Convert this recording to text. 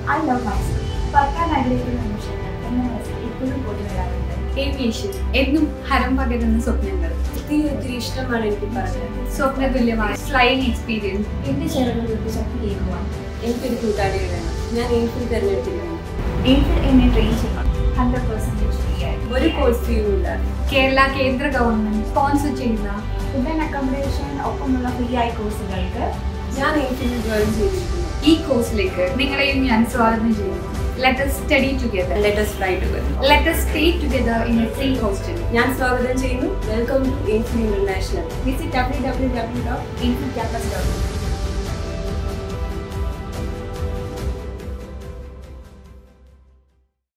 I love myself പറക്കാൻ ആഗ്രഹിക്കുന്ന നിമിഷങ്ങൾ എന്ന മനസ്സിൽ ഇപ്പോഴും പോയി വരാറുണ്ട് ഏവിയേഷൻ എന്നും ഹരം പകരുന്ന സ്വപ്നങ്ങൾ ഒത്തിരി ഒത്തിരി ഇഷ്ടമാണ് എനിക്ക് പറഞ്ഞത് സ്വപ്നതുല്യമായ ഫ്ലൈയിങ് എക്സ്പീരിയൻസ് എന്റെ ചിറകുകൾക്ക് ശക്തിയേകുവാൻ എനിക്കൊരു കൂട്ടാളിയെ വേണം ഞാൻ എയിംസിൽ തിരഞ്ഞെടുത്തിരിക്കുന്നു എനിക്ക് എന്നെ ട്രെയിൻ ചെയ്യും ഹൺഡ്രഡ് പെർസെൻറ്റേജ് ഫ്രീ ആയി ഒരു കോഴ്സ് ഫീയും ഇല്ല കേരള കേന്ദ്ര ഗവൺമെന്റ് സ്പോൺസർ ചെയ്യുന്ന ഫുഡ് ആൻഡ് അക്കോമഡേഷൻ ഒപ്പമുള്ള ഫ്രീ ആയ കോഴ്സുകൾക്ക് ഞാൻ എയിംസിൽ ജോയിൻ ചെയ്തിരിക്കുന്നു ഈ കോഴ്സിലേക്ക് നിങ്ങളെയും ഞാൻ സ്വാഗതം ചെയ്യുന്നു let us study together let's fly together let us stay together in a free hostel ഞാൻ സ്വാഗതം ചെയ്യുന്നു വെൽക്കം ടു എയിംസിൽ international visit W W W dot ഇൻഫിറ്റ് ക്യാമ്പസ് ഡോട്ട്